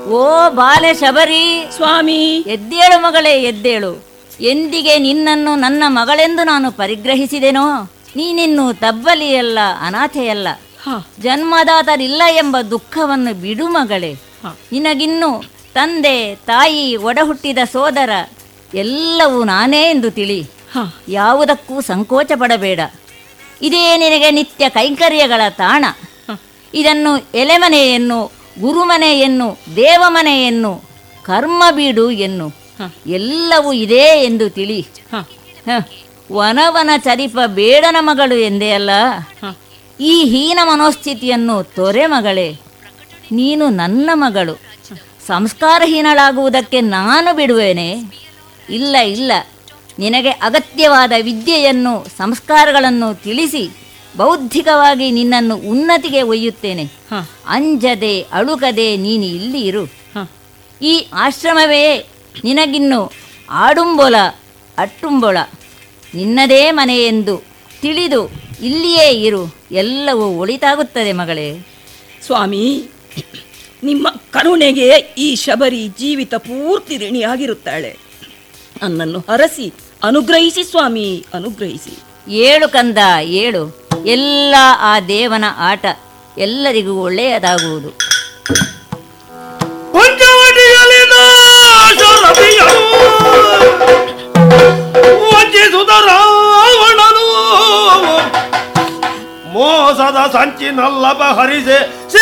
ಓ ಬಾಲೆ ಶಬರಿ ಸ್ವಾಮಿ ಎದ್ದೇಳು ಮಗಳೇ ಎದ್ದೇಳು ಎಂದಿಗೆ ನಿನ್ನನ್ನು ನನ್ನ ಮಗಳೆಂದು ನಾನು ಪರಿಗ್ರಹಿಸಿದೆನೋ ನೀನಿನ್ನು ತಬ್ಬಲಿಯಲ್ಲ ಅನಾಥೆಯಲ್ಲ ಹ ಜನ್ಮದಾತರಿಲ್ಲ ಎಂಬ ದುಃಖವನ್ನು ಬಿಡು ಮಗಳೇ ಹ. ನಿನಗಿನ್ನು ತಂದೆ ತಾಯಿ ಒಡಹುಟ್ಟಿದ ಸೋದರ ಎಲ್ಲವೂ ನಾನೇ ಎಂದು ತಿಳಿ ಹ ಯಾವುದಕ್ಕೂ ಸಂಕೋಚ ಪಡಬೇಡ ಇದೇ ನಿನಗೆ ನಿತ್ಯ ಕೈಂಕರ್ಯಗಳ ತಾಣ ಇದನ್ನು ಎಲೆಮನೆ ಎನ್ನು ಗುರುಮನೆ ಎನ್ನು ದೇವಮನೆ ಎನ್ನು ಕರ್ಮ ಬೀಡು ಎನ್ನು ಹ. ಎಲ್ಲವೂ ಇದೇ ಎಂದು ತಿಳಿ ಹ ಹ, ವನವನ ಚರಿಪ ಬೇಡನ ಮಗಳು ಎಂದೇ ಅಲ್ಲ ಹ ಈ ಹೀನ ಮನೋಸ್ಥಿತಿಯನ್ನು ತೊರೆ ಮಗಳೇ ನೀನು ನನ್ನ ಮಗಳು ಸಂಸ್ಕಾರಹೀನಳಾಗುವುದಕ್ಕೆ ನಾನು ಬಿಡುವೇನೆ ಇಲ್ಲ ಇಲ್ಲ ನಿನಗೆ ಅಗತ್ಯವಾದ ವಿದ್ಯೆಯನ್ನು ಸಂಸ್ಕಾರಗಳನ್ನು ತಿಳಿಸಿ ಬೌದ್ಧಿಕವಾಗಿ ನಿನ್ನನ್ನು ಉನ್ನತಿಗೆ ಒಯ್ಯುತ್ತೇನೆ ಹ ಅಂಜದೆ ಅಳುಕದೆ ನೀನು ಇಲ್ಲಿ ಇರು ಹ ಈ ಆಶ್ರಮವೇ ನಿನಗಿನ್ನು ಆಡುಂಬೊಲ ಅಟ್ಟುಂಬೊಳ ನಿನ್ನದೇ ಮನೆ ಎಂದು ತಿಳಿದು ಇಲ್ಲಿಯೇ ಇರು ಎಲ್ಲವೂ ಒಳಿತಾಗುತ್ತದೆ ಮಗಳೇ ಸ್ವಾಮಿ ನಿಮ್ಮ ಕರುಣೆಗೆ ಈ ಶಬರಿ ಜೀವಿತ ಪೂರ್ತಿ ಋಣಿಯಾಗಿರುತ್ತಾಳೆ ನನ್ನನ್ನು ಹರಸಿ ಅನುಗ್ರಹಿಸಿ ಸ್ವಾಮಿ ಅನುಗ್ರಹಿಸಿ ಏಳು ಕಂದ ಏಳು ಎಲ್ಲ ಆ ದೇವನ ಆಟ ಎಲ್ಲರಿಗೂ ಒಳ್ಳೆಯದಾಗುವುದು ಪಂಚವಟಿಯಲಿನ ಶರಭಿಯನು ವಂಚಿಸುತ್ತ ರಾವಣನು ಮೋಸದ ಸಂಚಿನಲ್ಲಭ ಹರಿಸೆ